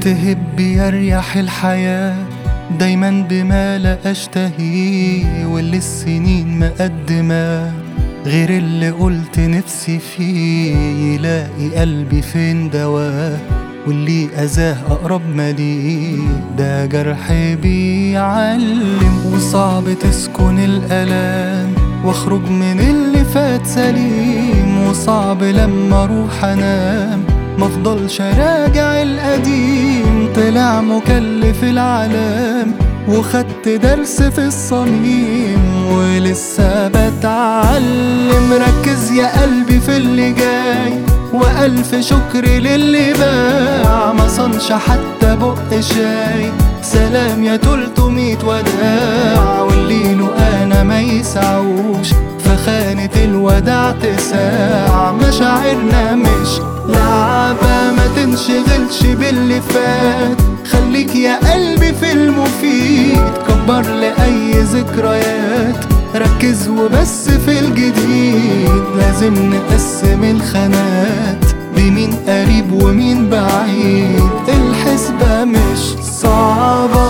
تهب يريح الحياة دايما بما لا أشتهيه واللي السنين مقدمة غير اللي قلت نفسي فيه يلاقي قلبي فين دواه واللي أذاه أقرب ما ليه ده جرح بيعلم وصعب تسكن الألام واخرج من اللي فات سليم وصعب لما اروح انام مفضلش راجع القديم طلع مكلف العالم وخدت درس في الصميم ولسه بتعلم ركز يا قلبي في اللي جاي وألف شكر للي باع ما صنش حتى بق شاي سلام يا تلتمية وداع واللي له أنا ما يسعوش فخانة الوداع تساع مشاعرنا مش لعبة ما تنشغلش باللي فات خليك يا قلبي في المفيد كبر لأي ذكريات ركز وبس في الجديد لازم نقسم الخانات بمين قريب ومين بعيد الحسبة مش صعبة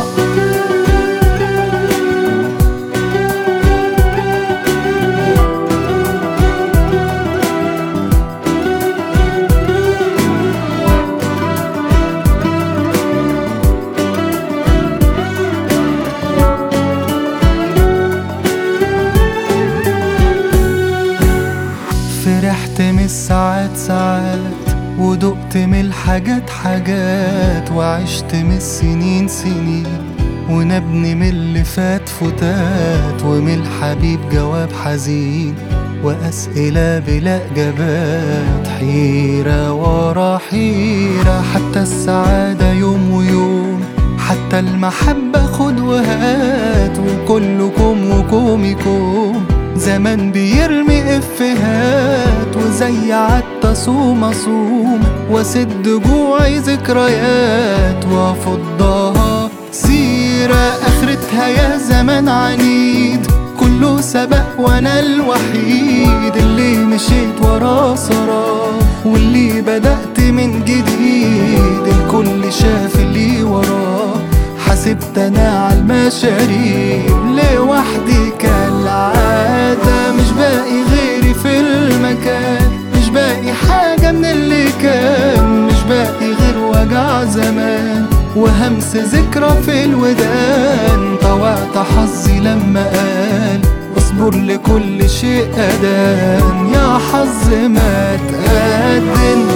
فرحت من الساعات ساعات ودقت من الحاجات حاجات وعشت من السنين سنين ونبني من اللي فات فتات ومن الحبيب جواب حزين وأسئلة بلا إجابات حيرة ورا حيرة حتى السعادة يوم ويوم حتى المحبة خد وهات وكلكم وكومكم زمان بيرمي افهات وزي عدت اصوم اصوم واسد جوعي ذكريات وافضها سيرة اخرتها يا زمان عنيد كله سبق وانا الوحيد اللي مشيت وراه سراه واللي بدأت من جديد الكل شاف اللي وراه حسبت انا على المشاريب لوحدي كالعادة مش باقي غيري في المكان مش باقي حاجة من اللي كان مش باقي غير وجع زمان وهمس ذكرى في الودان طوعت حظي لما قال اصبر لكل شيء أدان يا حظ ما تقدم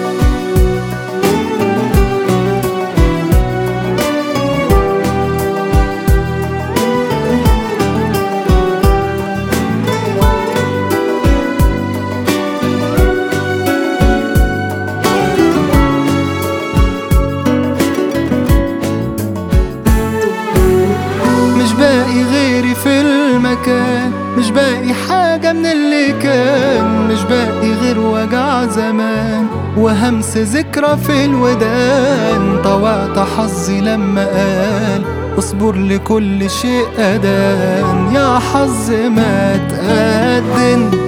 مش باقي غيري في المكان مش باقي حاجة من اللي كان مش باقي غير وجع زمان وهمس ذكرى في الودان طوعت حظي لما قال اصبر لكل شيء أدان يا حظ ما تقدم